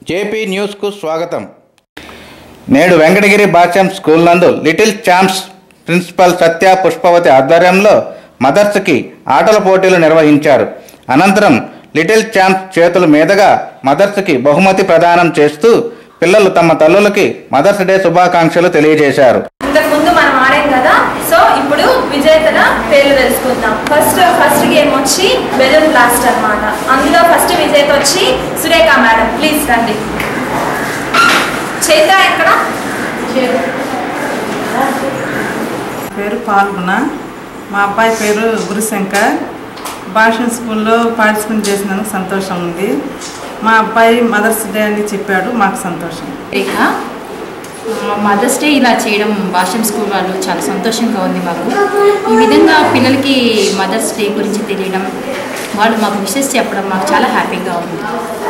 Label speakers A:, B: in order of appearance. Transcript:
A: JP న్యూస్కు స్వాగతం నేడు వెంకటగిరి భాష్యం స్కూల్ నందు little champs principal Satya Pushpavathi ఆధ్వర్యంలో మదర్స్కి ఆటల పోటీలు నిర్వహించారు అనంతరం లిటిల్ ఛాంప్స్ చేతుల మీదుగా మదర్స్కి బహుమతి ప్రదానం చేస్తూ పిల్లలు తమ తల్లులకి మదర్స్ డే శుభాకాంక్షలు తెలియజేశారు
B: ఇంతకు ముందు మనం ఆడాం కదా సో ఇప్పుడు విజేతల పేర్లు తెలుసుకుందాం ఫస్ట్ ఫస్ట్ గేమ్ వచ్చి బెలూన్ బ్లాస్ట్ అన్నమాట అందులో ఫస్ట్ విజేత వచ్చి సురేఖ మేడం ప్లీజ్ రండి చైత్ర ఎక్కడ
C: పేరు పాల్గొన మా అబ్బాయి పేరు గురుశంకర్ భాష స్కూల్లో పార్టిసిపేట్ చేసినందుకు సంతోషం ఉంది మా అబ్బాయి మదర్స్ డే అని చెప్పాడు మాకు సంతోషం
D: రేఖ మదర్స్ డే ఇలా చేయడం భాషం స్కూల్ వాళ్ళు చాలా సంతోషంగా ఉంది మాకు ఈ విధంగా పిల్లలకి మదర్స్ డే గురించి తెలియడం వాళ్ళు మాకు విషెస్ చెప్పడం మాకు చాలా హ్యాపీగా ఉంది